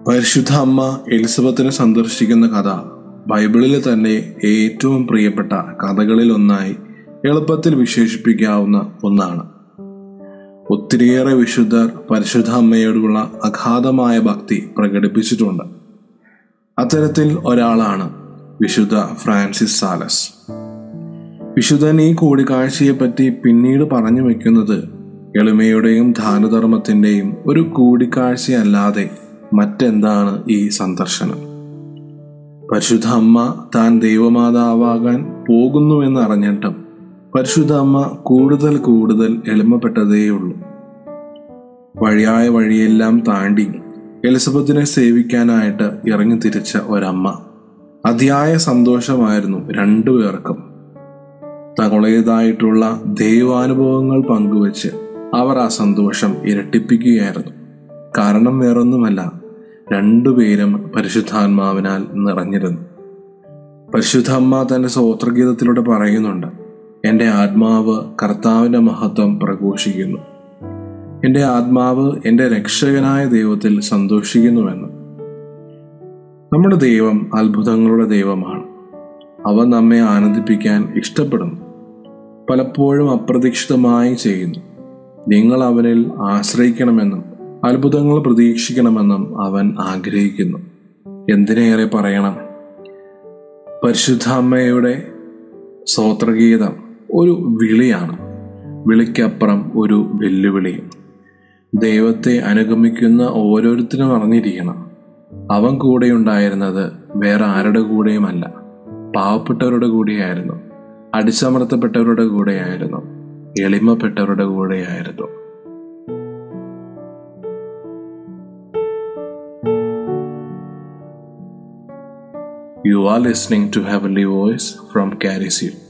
പരിശുദ്ധ അമ്മ എലിസബത്തിനെ സന്ദർശിക്കുന്ന കഥ ബൈബിളിലെ തന്നെ ഏറ്റവും പ്രിയപ്പെട്ട കഥകളിൽ ഒന്നായി എളുപ്പത്തിൽ വിശേഷിപ്പിക്കാവുന്ന ഒന്നാണ് ഒത്തിരിയേറെ വിശുദ്ധർ പരിശുദ്ധ അമ്മയോടുള്ള അഗാധമായ ഭക്തി പ്രകടിപ്പിച്ചിട്ടുണ്ട് അത്തരത്തിൽ ഒരാളാണ് വിശുദ്ധ ഫ്രാൻസിസ് സാലസ് വിശുദ്ധൻ ഈ കൂടിക്കാഴ്ചയെപ്പറ്റി പിന്നീട് പറഞ്ഞു വെക്കുന്നത് എളിമയുടെയും ദാനധർമ്മത്തിന്റെയും ഒരു കൂടിക്കാഴ്ചയല്ലാതെ മറ്റെന്താണ് ഈ സന്ദർശനം പരിശുദ്ധ അമ്മ താൻ ദൈവമാതാവാകാൻ പോകുന്നുവെന്ന് അറിഞ്ഞിട്ടും പരിശുദ്ധ അമ്മ കൂടുതൽ കൂടുതൽ എളിമപ്പെട്ടതേയുള്ളൂ വഴിയായ വഴിയെല്ലാം താണ്ടി എലിസബത്തിനെ സേവിക്കാനായിട്ട് ഇറങ്ങി തിരിച്ച ഒരമ്മ അതിയായ സന്തോഷമായിരുന്നു രണ്ടുപേർക്കും തങ്ങളുടേതായിട്ടുള്ള ദൈവാനുഭവങ്ങൾ പങ്കുവച്ച് അവർ ആ സന്തോഷം ഇരട്ടിപ്പിക്കുകയായിരുന്നു കാരണം വേറൊന്നുമല്ല രണ്ടുപേരും പരിശുദ്ധാത്മാവിനാൽ നിറഞ്ഞിരുന്നു പരിശുദ്ധ അമ്മ തന്റെ സ്വോത്രഗീതത്തിലൂടെ പറയുന്നുണ്ട് എൻ്റെ ആത്മാവ് കർത്താവിൻ്റെ മഹത്വം പ്രഘോഷിക്കുന്നു എൻ്റെ ആത്മാവ് എൻ്റെ രക്ഷകനായ ദൈവത്തിൽ സന്തോഷിക്കുന്നുവെന്ന് നമ്മുടെ ദൈവം അത്ഭുതങ്ങളുടെ ദൈവമാണ് അവ നമ്മെ ആനന്ദിപ്പിക്കാൻ ഇഷ്ടപ്പെടുന്നു പലപ്പോഴും അപ്രതീക്ഷിതമായി ചെയ്യുന്നു നിങ്ങൾ അവനിൽ ആശ്രയിക്കണമെന്നും അത്ഭുതങ്ങൾ പ്രതീക്ഷിക്കണമെന്നും അവൻ ആഗ്രഹിക്കുന്നു എന്തിനേറെ പറയണം പരിശുദ്ധ അമ്മയുടെ സ്വോത്രഗീതം ഒരു വിളിയാണ് വിളിക്കപ്പുറം ഒരു വെല്ലുവിളിയും ദൈവത്തെ അനുഗമിക്കുന്ന ഓരോരുത്തരും അറിഞ്ഞിരിക്കണം അവൻ കൂടെ ഉണ്ടായിരുന്നത് വേറെ ആരുടെ കൂടെയുമല്ല പാവപ്പെട്ടവരുടെ കൂടെയായിരുന്നു അടിച്ചമർത്തപ്പെട്ടവരുടെ കൂടെയായിരുന്നു എളിമപ്പെട്ടവരുടെ കൂടെയായിരുന്നു You are listening to Heavenly Voice from Carrie